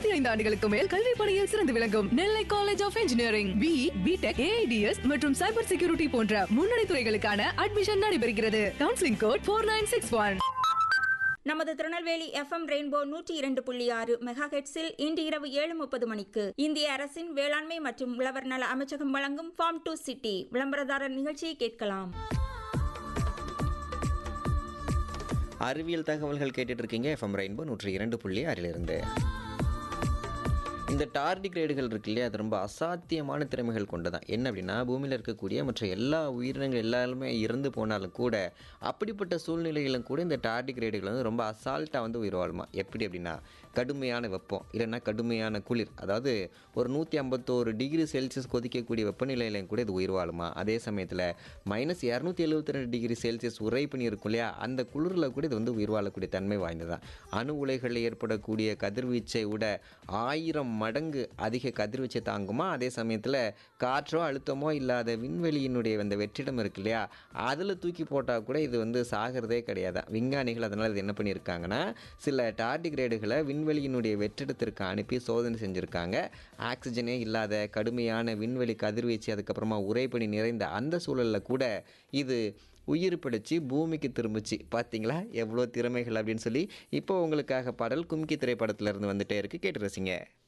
இருபத்தி ஐந்து ஆண்டுகளுக்கு மேல் கல்வி பணியில் சிறந்து விளங்கும் Nellai college of engineering B BTech AIDS மற்றும் சைபர் செக்யூரிட்டி போன்ற முன்னணி துறைகளுக்கான அட்மிஷன் நடைபெறுகிறது counselling code four nine six one நமது திருநெல்வேலி எஃப்எம் ரெயின்போ நூற்றி இரண்டு புள்ளி ஆறு மெகா ஹெட்ஸில் இன்று இரவு ஏழு முப்பது மணிக்கு இந்திய அரசின் வேளாண்மை மற்றும் உழவர் நல அமைச்சகம் வழங்கும் ஃபார்ம் டு சிட்டி விளம்பரதாரர் நிகழ்ச்சியை கேட்கலாம் அறிவியல் தகவல்கள் கேட்டுட்டு இருக்கீங்க எஃப்எம் ரெயின்போ நூற்றி இரண்டு புள்ளி ஆறிலிருந்து இந்த டார்டிகிரேடுகள் இருக்கு இல்லையா அது ரொம்ப அசாத்தியமான திறமைகள் கொண்டதான் என்ன அப்படின்னா பூமியில் இருக்கக்கூடிய மற்ற எல்லா உயிரினங்கள் எல்லாருமே இறந்து போனாலும் கூட அப்படிப்பட்ட சூழ்நிலைகளும் கூட இந்த டார்டிகிரேடுகள் வந்து ரொம்ப அசால்ட்டாக வந்து உயிர் வாழுமா எப்படி அப்படின்னா கடுமையான வெப்பம் இல்லைன்னா கடுமையான குளிர் அதாவது ஒரு நூற்றி ஐம்பத்தோரு டிகிரி செல்சியஸ் கொதிக்கக்கூடிய வெப்பநிலையிலையும் கூட இது உயிர் வாழுமா அதே சமயத்தில் மைனஸ் இரநூத்தி எழுபத்தி ரெண்டு டிகிரி செல்சியஸ் உறைபனி இருக்கும் இல்லையா அந்த குளிரில் கூட இது வந்து உயிர் வாழக்கூடிய தன்மை வாய்ந்ததான் அணு உலைகளில் ஏற்படக்கூடிய கதிர்வீச்சை விட ஆயிரம் மடங்கு அதிக கதிர்வீச்சை தாங்குமா அதே சமயத்தில் காற்றோ அழுத்தமோ இல்லாத விண்வெளியினுடைய அந்த வெற்றிடம் இருக்கு இல்லையா அதில் தூக்கி போட்டால் கூட இது வந்து சாகிறதே கிடையாது விஞ்ஞானிகள் அதனால் இது என்ன பண்ணியிருக்காங்கன்னா சில டார்டிகிரேடுகளை விண்வெளியினுடைய வெற்றிடத்திற்கு அனுப்பி சோதனை செஞ்சுருக்காங்க ஆக்சிஜனே இல்லாத கடுமையான விண்வெளி கதிர்வீச்சு அதுக்கப்புறமா உறைபனி நிறைந்த அந்த சூழலில் கூட இது உயிர் பிடிச்சி பூமிக்கு திரும்பிச்சு பார்த்தீங்களா எவ்வளோ திறமைகள் அப்படின்னு சொல்லி இப்போ உங்களுக்காக பாடல் கும்கி திரைப்படத்துல இருந்து வந்துட்டே இருக்கு கேட்டு ரசிங்க